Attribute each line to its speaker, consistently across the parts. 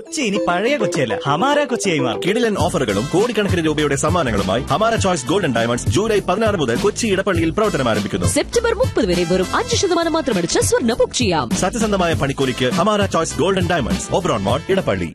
Speaker 1: കൊച്ചി ഇനി പഴയ കൊച്ചിയല്ല ഹമാര കൊച്ചിയായി മാറും
Speaker 2: കിടിലൻ ഓഫറുകളും കോടിക്കണക്കിന് രൂപയുടെ സമ്മാനങ്ങളുമായി ഹമാര ചോയ്സ് ഗോൾഡൻ ഡയമണ്ട്സ് ജൂലൈ പതിനാറ് മുതൽ കൊച്ചി ഇടപ്പള്ളിയിൽ പ്രവർത്തനം ആരംഭിക്കുന്നു
Speaker 3: സെപ്റ്റംബർ മുപ്പത് വരെ വെറും അഞ്ച് ശതമാനം മാത്രമടിച്ച് സ്വർണ്ണ ബുക്ക് ചെയ്യാം
Speaker 2: സത്യസന്ധമായ പണിക്കൂലിക്ക് Hamara choice golden diamonds Oberon mall Edappally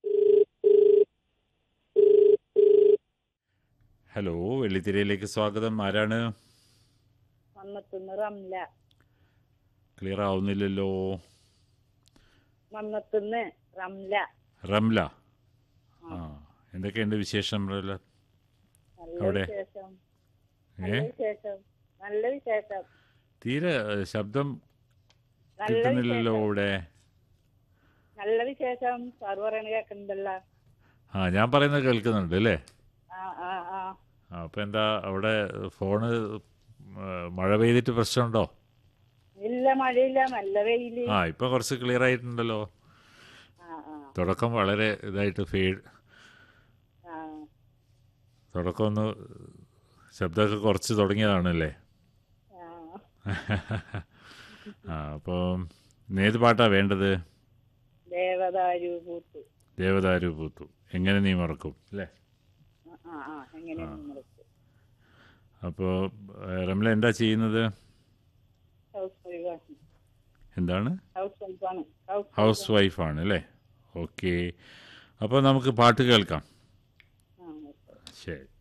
Speaker 4: hello വെള്ളിത്തിരയിലേക്ക് സ്വാഗതം ആരാണ്
Speaker 5: മന്നത്തുനിന്ന് റംല
Speaker 4: ക്ലിയർ ആവുന്നില്ലല്ലോ
Speaker 5: മന്നത്തുനിന്ന് റംല
Speaker 4: റംല ആ എന്തൊക്കെയുണ്ട് വിശേഷം റംല
Speaker 5: നല്ല
Speaker 4: അവിടെ?
Speaker 5: വിശേഷം
Speaker 4: ഏ
Speaker 5: നല്ല വിശേഷം നല്ല വിശേഷം
Speaker 4: തീരെ ഏ, ശബ്ദം
Speaker 5: നല്ല
Speaker 4: കിട്ടുന്നില്ലല്ലോ
Speaker 5: വിശേഷം
Speaker 4: ഇവിടെ
Speaker 5: നല്ല വിശേഷം സാറ് പറയണ കേൾക്കുന്നുണ്ടല്ലോ
Speaker 4: ആ ഞാൻ പറയുന്നത് കേൾക്കുന്നുണ്ട് അല്ലേ
Speaker 5: ആ ആ ആ
Speaker 4: ആ അപ്പം എന്താ അവിടെ ഫോണ് ഏ, മഴ പെയ്തിട്ട് പ്രശ്നമുണ്ടോ
Speaker 5: ഇല്ല മഴയില്ല നല്ല വെയില്
Speaker 4: ആ ഇപ്പം കുറച്ച് ക്ലിയർ ആയിട്ടുണ്ടല്ലോ
Speaker 5: ആ ആ
Speaker 4: തുടക്കം വളരെ ഇതായിട്ട് ഫീഡ്
Speaker 5: ആ
Speaker 4: തുടക്കം ഒന്ന് ശബ്ദമൊക്കെ കുറച്ച് തുടങ്ങിയതാണല്ലേ
Speaker 5: ആ
Speaker 4: ആ അപ്പം ഏത് പാട്ടാ വേണ്ടത്
Speaker 5: ദേവദാരു പൂത്ത്
Speaker 4: ദേവദാരു പൂത്തു എങ്ങനെ നീ മറക്കും അല്ലേ
Speaker 5: ആ, ആ ആ എങ്ങനെ നിങ്ങൾക്ക്
Speaker 4: അപ്പോൾ റംല എന്താ ചെയ്യുന്നത്
Speaker 5: ഹൗസ് വൈഫാണ്
Speaker 4: എന്താണ്
Speaker 5: ഹൗസ് വൈഫാണ്
Speaker 4: ഹൗസ് വൈഫാണ് അല്ലേ ഓക്കെ അപ്പോൾ നമുക്ക് പാട്ട് കേൾക്കാം
Speaker 5: ആ
Speaker 4: ശരി